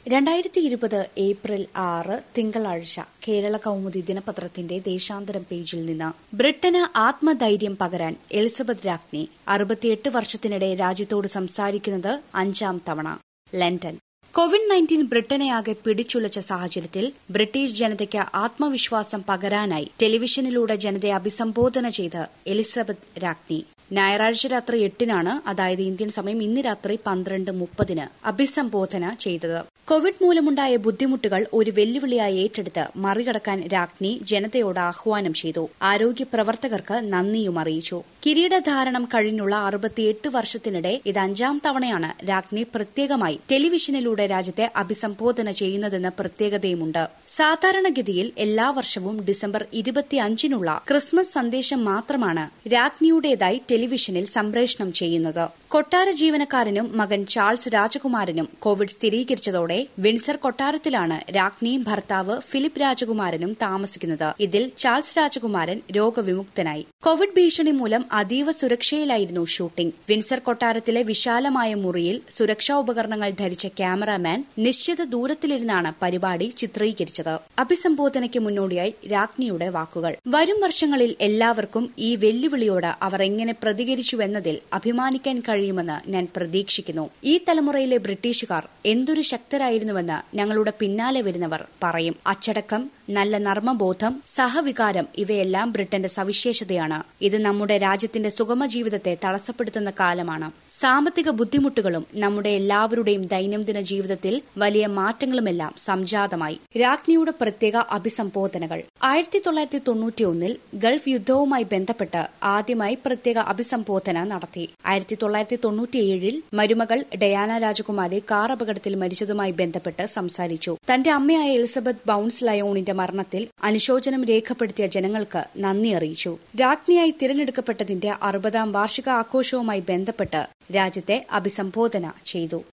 രണ്ടായിരത്തി ഇരുപത് ഏപ്രിൽ ആറ് തിങ്കളാഴ്ച കേരള കൗമുദി ദിനപത്രത്തിന്റെ ദേശാന്തരം പേജിൽ നിന്ന് ബ്രിട്ടന് ആത്മധൈര്യം പകരാൻ എലിസബത്ത് രാജ്ഞി അറുപത്തിയെട്ട് വർഷത്തിനിടെ രാജ്യത്തോട് സംസാരിക്കുന്നത് അഞ്ചാം തവണ ലണ്ടൻ കോവിഡ് നയൻറ്റീൻ ബ്രിട്ടനെ ആകെ പിടിച്ചുലച്ച സാഹചര്യത്തിൽ ബ്രിട്ടീഷ് ജനതയ്ക്ക് ആത്മവിശ്വാസം പകരാനായി ടെലിവിഷനിലൂടെ ജനതയെ അഭിസംബോധന ചെയ്ത് എലിസബത്ത് രാജ്ഞി ഞായറാഴ്ച രാത്രി എട്ടിനാണ് അതായത് ഇന്ത്യൻ സമയം ഇന്ന് രാത്രി പന്ത്രണ്ട് മുപ്പതിന് അഭിസംബോധന ചെയ്തത് കോവിഡ് മൂലമുണ്ടായ ബുദ്ധിമുട്ടുകൾ ഒരു വെല്ലുവിളിയായി ഏറ്റെടുത്ത് മറികടക്കാൻ രാജ്ഞി ജനതയോട് ആഹ്വാനം ചെയ്തു ആരോഗ്യ പ്രവർത്തകർക്ക് നന്ദിയും അറിയിച്ചു കിരീടധാരണം കഴിഞ്ഞുള്ള അറുപത്തിയെട്ട് വർഷത്തിനിടെ ഇത് അഞ്ചാം തവണയാണ് രാജ്ഞി പ്രത്യേകമായി ടെലിവിഷനിലൂടെ രാജ്യത്തെ അഭിസംബോധന ചെയ്യുന്നതെന്ന പ്രത്യേകതയുമുണ്ട് സാധാരണഗതിയിൽ എല്ലാ വർഷവും ഡിസംബർ ഇരുപത്തിയഞ്ചിനുള്ള ക്രിസ്മസ് സന്ദേശം മാത്രമാണ് രാജ്ഞിയുടേതായി ടെലിവിഷനിൽ സംപ്രേഷണം ചെയ്യുന്നത് കൊട്ടാര ജീവനക്കാരനും മകൻ ചാൾസ് രാജകുമാരനും കോവിഡ് സ്ഥിരീകരിച്ചതോടെ വിൻസർ കൊട്ടാരത്തിലാണ് രാജ്ഞിയും ഭർത്താവ് ഫിലിപ്പ് രാജകുമാരനും താമസിക്കുന്നത് ഇതിൽ ചാൾസ് രാജകുമാരൻ രോഗവിമുക്തനായി കോവിഡ് ഭീഷണി മൂലം അതീവ സുരക്ഷയിലായിരുന്നു ഷൂട്ടിംഗ് വിൻസർ കൊട്ടാരത്തിലെ വിശാലമായ മുറിയിൽ സുരക്ഷാ ഉപകരണങ്ങൾ ധരിച്ച ക്യാമറാമാൻ നിശ്ചിത ദൂരത്തിലിരുന്നാണ് പരിപാടി ചിത്രീകരിച്ചത് അഭിസംബോധനയ്ക്ക് മുന്നോടിയായി രാജ്ഞിയുടെ വാക്കുകൾ വരും വർഷങ്ങളിൽ എല്ലാവർക്കും ഈ വെല്ലുവിളിയോട് അവർ എങ്ങനെ പ്രതികരിച്ചുവെന്നതിൽ അഭിമാനിക്കാൻ കഴിയുമെന്ന് ഞാൻ പ്രതീക്ഷിക്കുന്നു ഈ തലമുറയിലെ ബ്രിട്ടീഷുകാർ എന്തൊരു ശക്തരായിരുന്നുവെന്ന് ഞങ്ങളുടെ പിന്നാലെ വരുന്നവർ പറയും അച്ചടക്കം നല്ല നർമ്മബോധം സഹവികാരം ഇവയെല്ലാം ബ്രിട്ടന്റെ സവിശേഷതയാണ് ഇത് നമ്മുടെ രാജ്യത്തിന്റെ സുഗമ ജീവിതത്തെ തടസ്സപ്പെടുത്തുന്ന കാലമാണ് സാമ്പത്തിക ബുദ്ധിമുട്ടുകളും നമ്മുടെ എല്ലാവരുടെയും ദൈനംദിന ജീവിതത്തിൽ വലിയ മാറ്റങ്ങളുമെല്ലാം സംജാതമായി രാജ്ഞിയുടെ പ്രത്യേക അഭിസംബോധനകൾ ആയിരത്തി തൊള്ളായിരത്തി തൊണ്ണൂറ്റിയൊന്നിൽ ഗൾഫ് യുദ്ധവുമായി ബന്ധപ്പെട്ട് ആദ്യമായി പ്രത്യേക അഭിസംബോധന നടത്തി ആയിരത്തി തൊള്ളായിരത്തി തൊണ്ണൂറ്റിയേഴിൽ മരുമകൾ ഡയാന രാജകുമാരി കാർ അപകടത്തിൽ മരിച്ചതുമായി ബന്ധപ്പെട്ട് സംസാരിച്ചു തന്റെ അമ്മയായ എലിസബത്ത് ബൌൺസ് ലയോണിന്റെ മരണത്തിൽ അനുശോചനം രേഖപ്പെടുത്തിയ ജനങ്ങൾക്ക് നന്ദി അറിയിച്ചു രാജ്ഞിയായി തിരഞ്ഞെടുക്കപ്പെട്ടതിന്റെ അറുപതാം വാർഷിക ആഘോഷവുമായി ബന്ധപ്പെട്ട് രാജ്യത്തെ അഭിസംബോധന ചെയ്തു